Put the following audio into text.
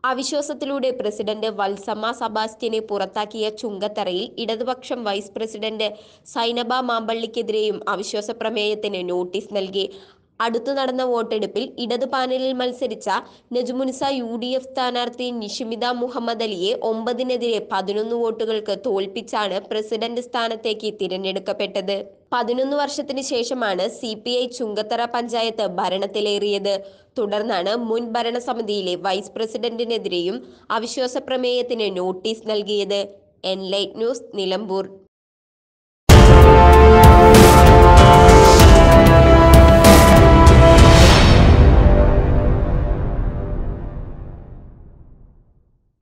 അവിശ്വാസത്തിലൂടെ president Valsamma സബാസ്റ്റ്യനെ പുറത്താക്കിയ ചുങ്കത്തറയിൽ ഇടതുപക്ഷം vice president Zainaba മാമ്പള്ളിക്കെതിരെയും അവിശ്വാസ പ്രമേയത്തിന് നോട്ടീസ് നൽകി അടുത്തു നടന്ന വോട്ടെടുപ്പിൽ ഇടതു പാനലിൽ മത്സരിച്ച നജുമുനിസ യു ഡി എഫ് സ്ഥാനാർത്ഥി നിഷിമിത മുഹമ്മദ് അലിയെ ഒമ്പതിനെതിരെ പതിനൊന്ന് വോട്ടുകൾക്ക് തോൽപ്പിച്ചാണ് പ്രസിഡന്റ് സ്ഥാനത്തേക്ക് തിരഞ്ഞെടുക്കപ്പെട്ടത് പതിനൊന്ന് വർഷത്തിന് ശേഷമാണ് C P I Chungathara panchayat ഭരണത്തിലേറിയത് തുടർന്നാണ് മുൻ ഭരണസമിതിയിലെ വൈസ് പ്രസിഡന്റിനെതിരെയും അവിശ്വാസ പ്രമേയത്തിന് നോട്ടീസ് നൽകിയത് എൻലൈറ്റ് ന്യൂസ് നിലമ്പൂർ